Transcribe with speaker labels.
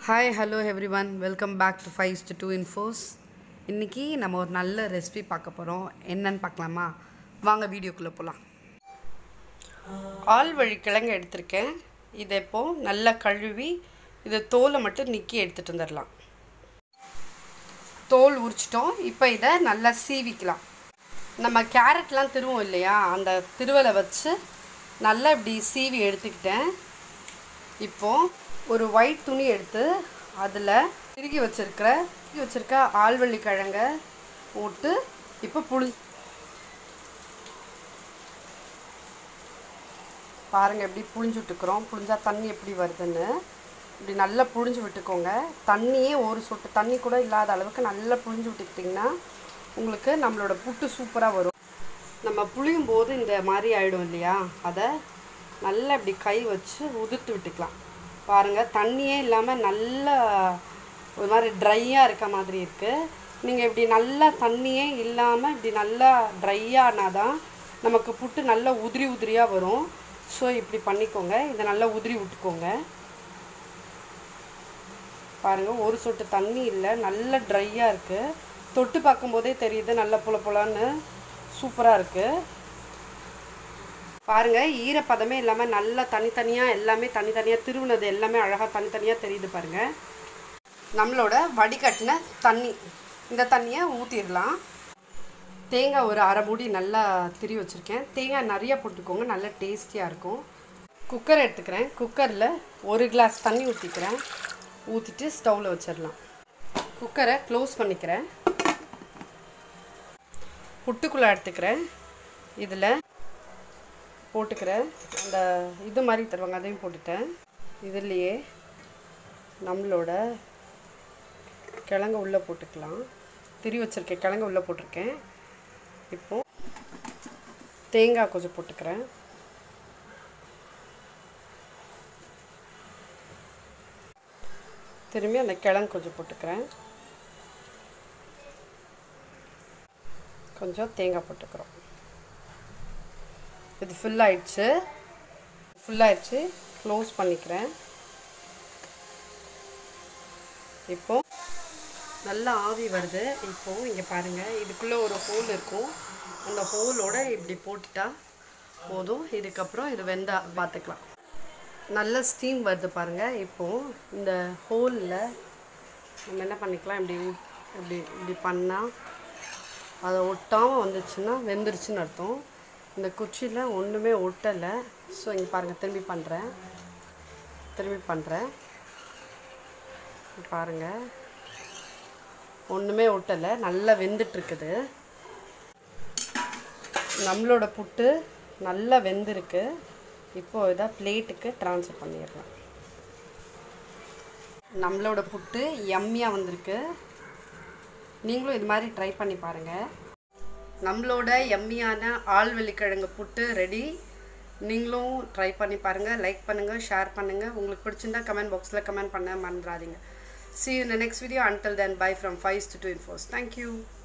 Speaker 1: hi hello everyone welcome back to five to two infos இன்றைக்கி நம்ம ஒரு நல்ல ரெசிபி பார்க்க போகிறோம் என்னன்னு பார்க்கலாமா வாங்க வீடியோக்குள்ளே போகலாம் ஆள் வழி கிழங்கு எடுத்திருக்கேன் இதை இப்போது நல்லா கழுவி இதை தோலை மட்டும் நிக்கி எடுத்துகிட்டு வந்துடலாம் தோல் உரிச்சிட்டோம் இப்போ இதை நல்லா சீவிக்கலாம் நம்ம கேரட்லாம் திருவோம் இல்லையா அந்த திருவலை வச்சு நல்லா இப்படி சீவி எடுத்துக்கிட்டேன் இப்போது ஒரு ஒயிட் துணி எடுத்து அதில் திருகி வச்சுருக்கிற திருகி வச்சுருக்க ஆழ்வள்ளி கிழங்க போட்டு இப்போ புளி பாருங்கள் எப்படி புழிஞ்சு விட்டுக்கிறோம் புழிஞ்சா தண்ணி எப்படி வருதுன்னு இப்படி நல்லா புழிஞ்சு விட்டுக்கோங்க தண்ணியே ஒரு சொட்டு தண்ணி கூட இல்லாத அளவுக்கு நல்லா புழிஞ்சு விட்டுக்கிட்டிங்கன்னா உங்களுக்கு நம்மளோட புட்டு சூப்பராக வரும் நம்ம புளியும் போது இந்த மாதிரி ஆகிடும் இல்லையா அதை நல்லா இப்படி கை வச்சு உதிர்த்து விட்டுக்கலாம் பாருங்கள் தண்ணியே இல்லாமல் நல்லா ஒரு மாதிரி ட்ரையாக இருக்க மாதிரி இருக்குது நீங்கள் இப்படி நல்லா தண்ணியே இல்லாமல் இப்படி நல்லா ட்ரையானா தான் நமக்கு புட்டு நல்லா உதிரி உதிரியாக வரும் ஸோ இப்படி பண்ணிக்கோங்க இதை நல்லா உதிரி விட்டுக்கோங்க பாருங்கள் ஒரு சொட்டு தண்ணி இல்லை நல்ல ட்ரையாக இருக்குது தொட்டு பார்க்கும்போதே தெரியுது நல்ல புல புலன்னு சூப்பராக இருக்குது பாருங்கள் ஈரப்பதமே இல்லாமல் நல்லா தனித்தனியாக எல்லாமே தனித்தனியாக திருவுனது எல்லாமே அழகாக தனித்தனியாக தெரியுது பாருங்கள் நம்மளோட வடிகட்டின தண்ணி இந்த தண்ணியை ஊற்றிடலாம் தேங்காய் ஒரு அரை மூடி நல்லா திரி வச்சுருக்கேன் தேங்காய் நிறைய போட்டுக்கோங்க நல்லா டேஸ்டியாக இருக்கும் குக்கர் எடுத்துக்கிறேன் குக்கரில் ஒரு கிளாஸ் தண்ணி ஊற்றிக்கிறேன் ஊற்றிட்டு ஸ்டவ்வில் வச்சிடலாம் குக்கரை க்ளோஸ் பண்ணிக்கிறேன் புட்டுக்குள்ளே எடுத்துக்கிறேன் இதில் போட்டுக்கிறேன் அந்த இது மாதிரி தருவாங்க அதையும் போட்டுட்டேன் இதுலேயே நம்மளோட கிழங்கு உள்ளே போட்டுக்கலாம் திரி வச்சுருக்கேன் கிழங்கு உள்ளே போட்டிருக்கேன் இப்போது தேங்காய் கொஞ்சம் போட்டுக்கிறேன் திரும்பி அந்த கிழங்கு கொஞ்சம் போட்டுக்கிறேன் கொஞ்சம் தேங்காய் போட்டுக்கிறோம் இது ஃபில் ஆயிடுச்சு ஃபுல் ஆயிடுச்சு க்ளோஸ் பண்ணிக்கிறேன் இப்போ நல்லா ஆவி வருது இப்போது இங்கே பாருங்கள் இதுக்குள்ளே ஒரு ஹோல் இருக்கும் அந்த ஹோலோட இப்படி போட்டுட்டா போதும் இதுக்கப்புறம் இது வெந்தா பார்த்துக்கலாம் நல்ல ஸ்டீம் வருது பாருங்கள் இப்போது இந்த ஹோலில் நம்ம என்ன பண்ணிக்கலாம் இப்படி இப்படி இப்படி பண்ணால் அதை ஒட்டாமல் வந்துச்சுன்னா வெந்துருச்சுன்னு அர்த்தம் இந்த குச்சியில் ஒன்றுமே ஒட்டலை ஸோ இங்கே பாருங்கள் திரும்பி பண்ணுறேன் திரும்பி பண்ணுறேன் பாருங்கள் ஒன்றுமே ஒட்டலை நல்லா வெந்துட்டுருக்குது நம்மளோட புட்டு நல்லா வெந்திருக்கு இப்போது இதை பிளேட்டுக்கு ட்ரான்ஸ்ஃபர் பண்ணிடலாம் நம்மளோட புட்டு எம்மியாக வந்திருக்கு நீங்களும் இது மாதிரி ட்ரை பண்ணி பாருங்கள் நம்மளோட எம்மியான ஆழ்வெள்ளிக்கிழங்கு புட்டு ரெடி நீங்களும் ட்ரை பண்ணி பாருங்கள் லைக் பண்ணுங்கள் ஷேர் பண்ணுங்கள் உங்களுக்கு பிடிச்சிருந்தா கமெண்ட் பாக்ஸில் கமெண்ட் பண்ண மறந்துடாதீங்க see you in the next video until then bye from 5 to 2 infos thank you